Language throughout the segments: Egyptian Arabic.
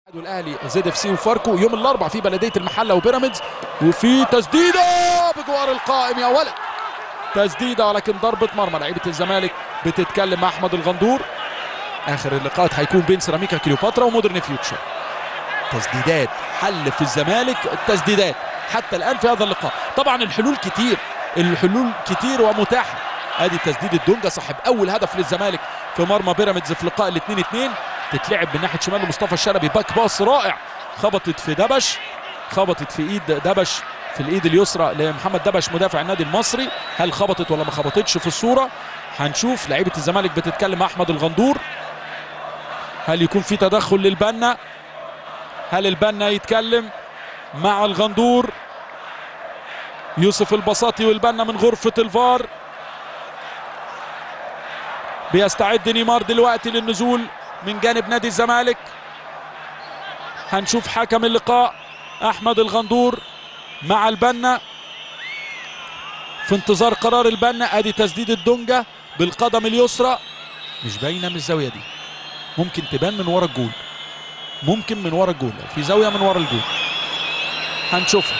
الاهلي زد اف سي وفاركو يوم الاربعاء في بلديه المحله وبيراميدز وفي تسديده بجوار القائم يا ولد تسديده ولكن ضربه مرمى لعيبه الزمالك بتتكلم مع احمد الغندور اخر اللقاءات هيكون بين سيراميكا كليوباترا ومودرن فيوتشر تسديدات حل في الزمالك التسديدات حتى الان في هذا اللقاء طبعا الحلول كتير الحلول كتير ومتاحه ادي تسديد الدونجا صاحب اول هدف للزمالك في مرمى بيراميدز في لقاء ال 2 2 تتلعب من ناحيه شمال لمصطفى الشلبي باك باص رائع خبطت في دبش خبطت في ايد دبش في الايد اليسرى لمحمد دبش مدافع النادي المصري هل خبطت ولا ما خبطتش في الصوره هنشوف لعيبه الزمالك بتتكلم مع احمد الغندور هل يكون في تدخل للبنا هل البنا يتكلم مع الغندور يوسف البساطي والبنا من غرفه الفار بيستعد نيمار دلوقتي للنزول من جانب نادي الزمالك هنشوف حكم اللقاء احمد الغندور مع البنا في انتظار قرار البنا ادي تسديد الدونجا بالقدم اليسرى مش باينه من الزاويه دي ممكن تبان من ورا الجول ممكن من ورا الجول في زاويه من ورا الجول هنشوفها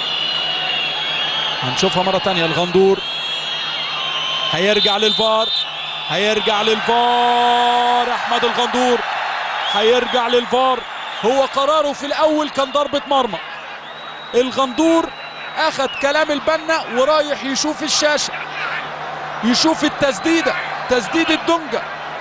هنشوفها مره تانية الغندور هيرجع للفار هيرجع للفار احمد الغندور هيرجع للفار هو قراره في الاول كان ضربه مرمى الغندور اخذ كلام البنا ورايح يشوف الشاشه يشوف التسديده تسديد الدونجا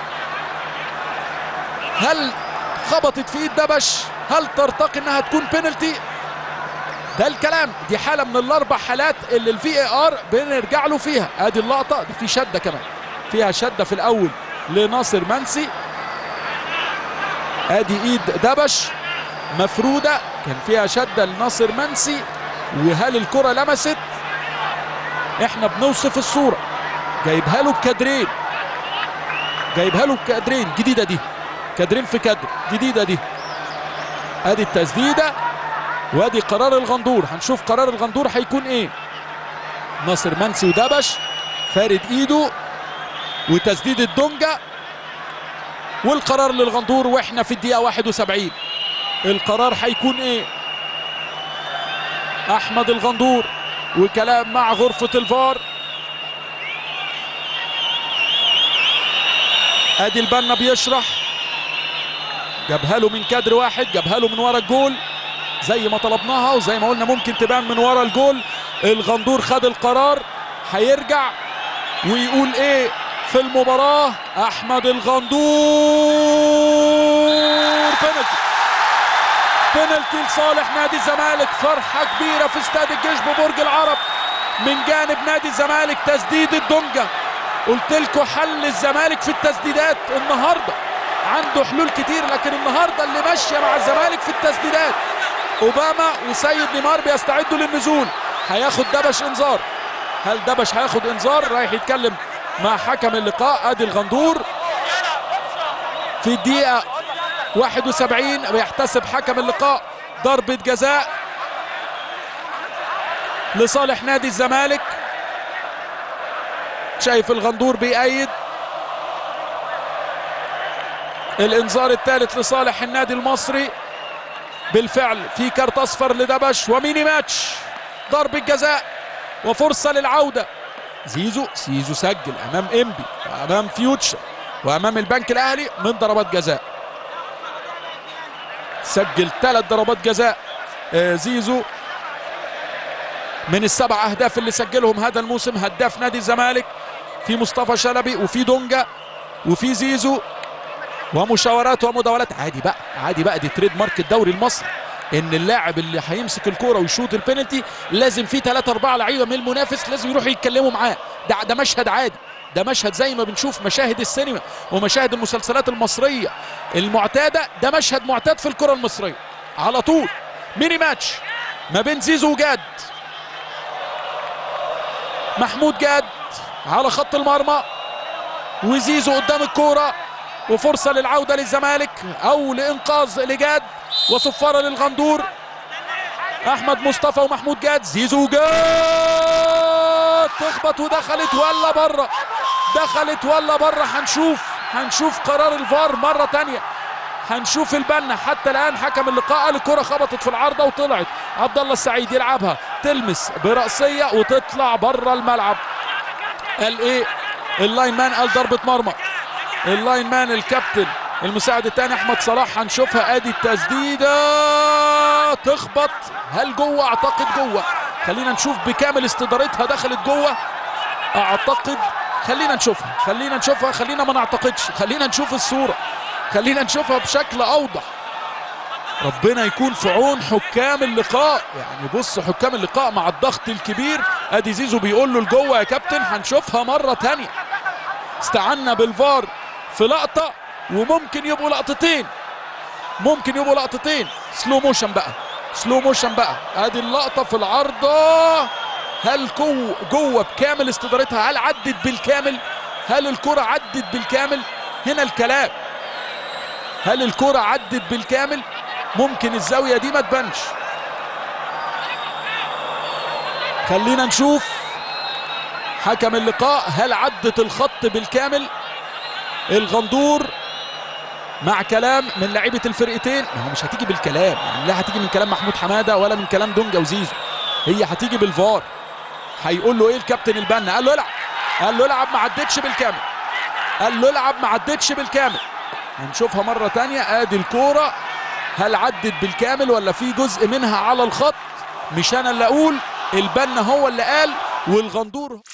هل خبطت في ايد دبش هل ترتقي انها تكون بينالتي ده الكلام دي حاله من الاربع حالات اللي الفي اي ار بنرجع له فيها ادي اللقطه دي في شده كمان فيها شده في الاول لناصر منسي ادي ايد دبش مفروده كان فيها شده لناصر منسي وهل الكره لمست احنا بنوصف الصوره جايبها له بكادرين جايبها له بكادرين جديده دي كادرين في كادر جديده دي ادي التسديده وادي قرار الغندور هنشوف قرار الغندور هيكون ايه ناصر منسي ودبش فارد ايده وتسديد الدونجا والقرار للغندور واحنا في الدقيقه 71 القرار هيكون ايه احمد الغندور وكلام مع غرفه الفار ادي البنا بيشرح جابها له من كادر واحد جابها له من ورا الجول زي ما طلبناها وزي ما قلنا ممكن تبان من ورا الجول الغندور خد القرار هيرجع ويقول ايه في المباراة احمد الغندور بنالتي بنالتي لصالح نادي الزمالك فرحة كبيرة في استاد الجيش ببرج العرب من جانب نادي الزمالك تسديد الدونجا قلت لكم حل الزمالك في التسديدات النهارده عنده حلول كتير لكن النهارده اللي ماشيه مع الزمالك في التسديدات اوباما وسيد نيمار بيستعدوا للنزول هياخد دبش انذار هل دبش هياخد انذار رايح يتكلم مع حكم اللقاء ادي الغندور في الدقيقه 71 بيحتسب حكم اللقاء ضربه جزاء لصالح نادي الزمالك شايف الغندور بيأيد الانذار الثالث لصالح النادي المصري بالفعل في كارت اصفر لدبش وميني ماتش ضربة جزاء وفرصة للعودة زيزو زيزو سجل امام انبي وامام فيوتشر وامام البنك الاهلي من ضربات جزاء سجل ثلاث ضربات جزاء زيزو من السبع اهداف اللي سجلهم هذا الموسم هداف نادي الزمالك في مصطفى شلبي وفي دونجا وفي زيزو ومشاورات ومداولات عادي بقى عادي بقى دي تريد مارك الدوري المصري ان اللاعب اللي هيمسك الكوره ويشوط البينالتي لازم في ثلاثة أربعة لعيبه من المنافس لازم يروحوا يتكلموا معاه ده ده مشهد عادي ده مشهد زي ما بنشوف مشاهد السينما ومشاهد المسلسلات المصريه المعتاده ده مشهد معتاد في الكره المصريه على طول ميني ماتش ما بين زيزو وجاد محمود جاد على خط المرمى وزيزو قدام الكوره وفرصه للعوده للزمالك او لانقاذ لجاد وصفاره للغندور احمد مصطفى ومحمود جاد زيزو جاد تخبط ودخلت ولا بره دخلت ولا بره هنشوف هنشوف قرار الفار مره تانية هنشوف البنا حتى الان حكم اللقاء قال الكره خبطت في العارضه وطلعت عبد الله السعيد يلعبها تلمس براسيه وتطلع بره الملعب قال ايه اللاين مان قال ضربه مرمى اللاين مان الكابتن المساعد الثاني احمد صلاح هنشوفها ادي التسديده تخبط هل جوه اعتقد جوه خلينا نشوف بكامل استدارتها دخلت جوه اعتقد خلينا نشوفها خلينا نشوفها خلينا ما نعتقدش خلينا نشوف الصوره خلينا نشوفها بشكل اوضح ربنا يكون في عون حكام اللقاء يعني بص حكام اللقاء مع الضغط الكبير ادي زيزو بيقول له لجوه يا كابتن هنشوفها مره تانية استعنا بالفار في لقطه وممكن يبقوا لقطتين ممكن يبقوا لقطتين سلو موشن بقى سلو موشن بقى ادي اللقطه في العارضه هل جوه جوه بكامل استدارتها هل عدت بالكامل هل الكره عدت بالكامل هنا الكلام هل الكره عدت بالكامل ممكن الزاويه دي ما تبانش خلينا نشوف حكم اللقاء هل عدت الخط بالكامل الغندور مع كلام من لعيبه الفرقتين ما هو مش هتيجي بالكلام يعني لا هتيجي من كلام محمود حماده ولا من كلام دونجا وزيزو هي هتيجي بالفار هيقول له ايه الكابتن البنا قال له العب قال له العب ما عدتش بالكامل قال له العب ما عدتش بالكامل هنشوفها مره تانية ادي الكوره هل عدت بالكامل ولا في جزء منها على الخط مش انا اللي اقول البنا هو اللي قال والغندور